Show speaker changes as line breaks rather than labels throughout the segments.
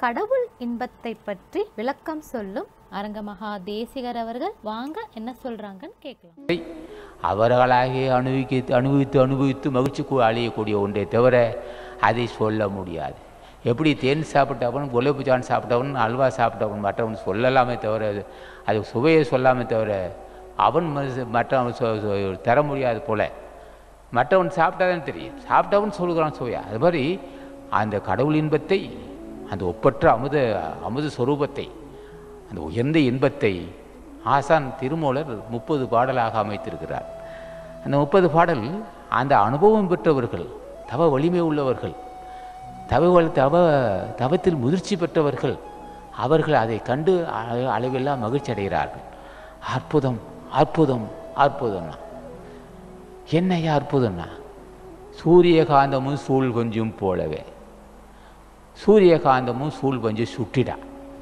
கடவுள் இன்பத்தை பற்றி விளக்கம் சொல்லும் அரங்கமகா தேசிகர் அவர்கள் வாங்க என்ன சொல்றாங்கன்னு கேட்கலாம்
அவர்களாகி அனுபவிக்க அனுபவித்து அனுபவித்து மகிழ்ச்சி கு- அழியக்கூடிய ஒன்றே தவிர அதை சொல்ல முடியாது எப்படி தேன் சாப்பிட்டவன் குலோபு ஜான் சாப்பிட்டவன் அல்வா சாப்பிட்டவன் மற்றவன் சொல்லலாமே தவிர அது- அது சுவையை சொல்லாமே தவிர அவன் மனசு- மற்றவன் சொ- சொ- தர முடியாது போல மற்றவன் சாப்பிட்டாதான் தெரியும் சாப்பிட்டவன் சொல்லுகிறான் சுவையா அது மாதிரி அந்த கடவுள் இன்பத்தை அந்த ஒப்பற்ற அமுத அமுத சொரூபத்தை அந்த உயர்ந்த இன்பத்தை ஆசான் திருமூலர் முப்பது பாடலாக அமைத்திருக்கிறார் அந்த முப்பது பாடல் அந்த அனுபவம் பெற்றவர்கள் தவ வலிமை உள்ளவர்கள் தவ வல்- தவ தவத்தில் முதிர்ச்சி பெற்றவர்கள் அவர்கள் அதை கண்டு அ- அளவில்லா மகிழ்ச்சி அடைகிறார்கள் அற்புதம் அற்புதம் அற்புதம்னா என்னையா அற்புதம்னா சூரியகாந்தமும் சூழ் கொஞ்சம் போலவே சூரியகாந்தமும் சூழ் பஞ்சு சுட்டிடா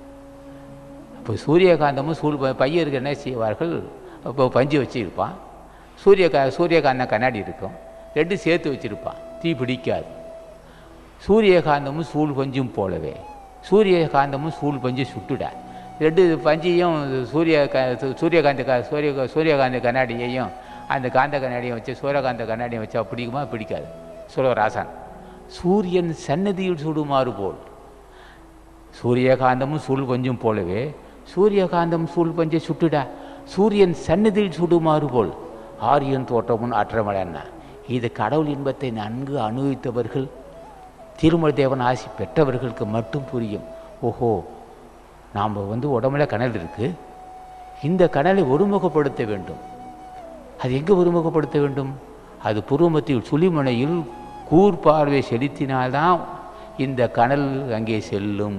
இப்போ சூரியகாந்தமும் சூழ் ப- பையருக்கு என்ன செய்வார்கள் இப்போ பஞ்சு வச்சுருப்பான் சூரியகா சூரியகாந்தம் கண்ணாடி இருக்கும் ரெண்டு சேர்த்து வச்சுருப்பான் தீ பிடிக்காது சூரியகாந்தமும் சூழ் பஞ்சும் போலவே சூரியகாந்தமும் சூழ் பஞ்சு சுட்டுடா ரெண்டு பஞ்சையும் சூரிய க சு- சூரியகாந்த க சூரிய சூரியகாந்த கண்ணாடியையும் அந்த காந்த கண்ணாடியை வச்சு சூரியகாந்த கண்ணாடியை வச்சா பிடிக்குமா பிடிக்காது சுலவராசன் சூரியன் சன்னதியில் சுடுமாறு போல் சூரியகாந்தமும் சூழ் பஞ்சும் போலவே சூரியகாந்தம் சூழ் பஞ்சை சுட்டுடா சூரியன் சன்னதியில் சுடுமாறு போல் ஆரியன் தோற்றமுன் அற்றமலன்னா இது கடவுள் இன்பத்தை நன்கு அனுபவித்தவர்கள் திருமலை தேவன் ஆசி பெற்றவர்களுக்கு மட்டும் புரியும் ஓஹோ நாம் வந்து உடம்புல கனல் இருக்குது இந்த கனலை ஒருமுகப்படுத்த வேண்டும் அது எங்கே ஒருமுகப்படுத்த வேண்டும் அது புருவமத்தில் சுழிமுனையில் கூர் பார்வை செலுத்தினால்தான் இந்த கனல் அங்கே செல்லும்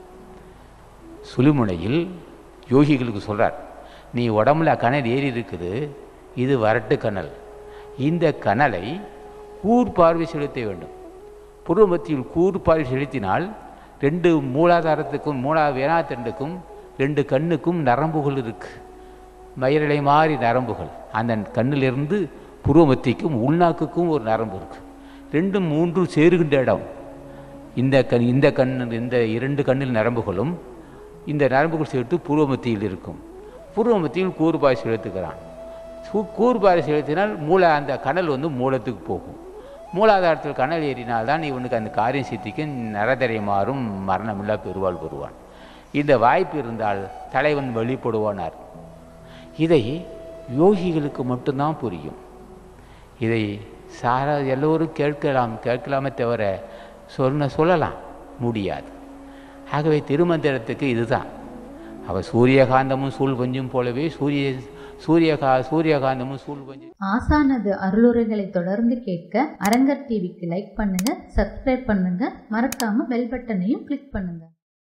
சுழிமுனையில் யோகிகளுக்கு சொல்றார் நீ உடம்புல கனல் ஏறி இருக்குது இது வரட்டு கனல் இந்த கனலை கூர் பார்வை செலுத்த வேண்டும் புருவமத்தில் கூர் பார்வை செலுத்தினால் ரெண்டு மூலாதாரத்துக்கும் மூலா வேணாத்தண்டுக்கும் ரெண்டு கண்ணுக்கும் நரம்புகள் இருக்கு மயிரலை மாதிரி நரம்புகள் அந்த கண்ணிலிருந்து புருவமத்திக்கும் உள்நாக்குக்கும் ஒரு நரம்பு இருக்கு ரெண்டும் மூன்றும் சேருகின்ற இடம் இந்த கண் இந்த கண் இந்த இரண்டு கண்ணில் நரம்புகளும் இந்த நரம்புகள் சேர்த்து பூர்வமத்தியில் இருக்கும் பூர்வமத்தியில் கூறுபாய் செலுத்துகிறான் சு- கூறுபாய் செலுத்தினால் மூளை அந்த கனல் வந்து மூலத்துக்கு போகும் மூலாதாரத்தில் கனல் ஏறினால் தான் இவனுக்கு அந்த காரியம் சித்திக்கு நரதரை மாறும் மரணமில்லா பெருவாள் பெறுவான் இந்த வாய்ப்பு இருந்தால் தலைவன் வெளிப்படுவானார் இதை யோகிகளுக்கு மட்டும்தான் புரியும் இதை சாரா எல்லோரும் கேட்கலாம் கேட்கலாமே தவிர சொன்ன சொல்லலாம் முடியாது ஆகவே திருமந்திரத்துக்கு இதுதான் அவ சூரியகாந்தமும் சூழ் பஞ்சும் போலவே சூரிய சூரியகா சூரியகாந்தமும் சூழ் பஞ்சு
ஆசானது அருளுரைகளை தொடர்ந்து கேட்க அரங்கர் டிவிக்கு லைக் பண்ணுங்க சப்ஸ்கிரைப் பண்ணுங்க மறக்காம பெல் பட்டனையும் கிளிக் பண்ணுங்க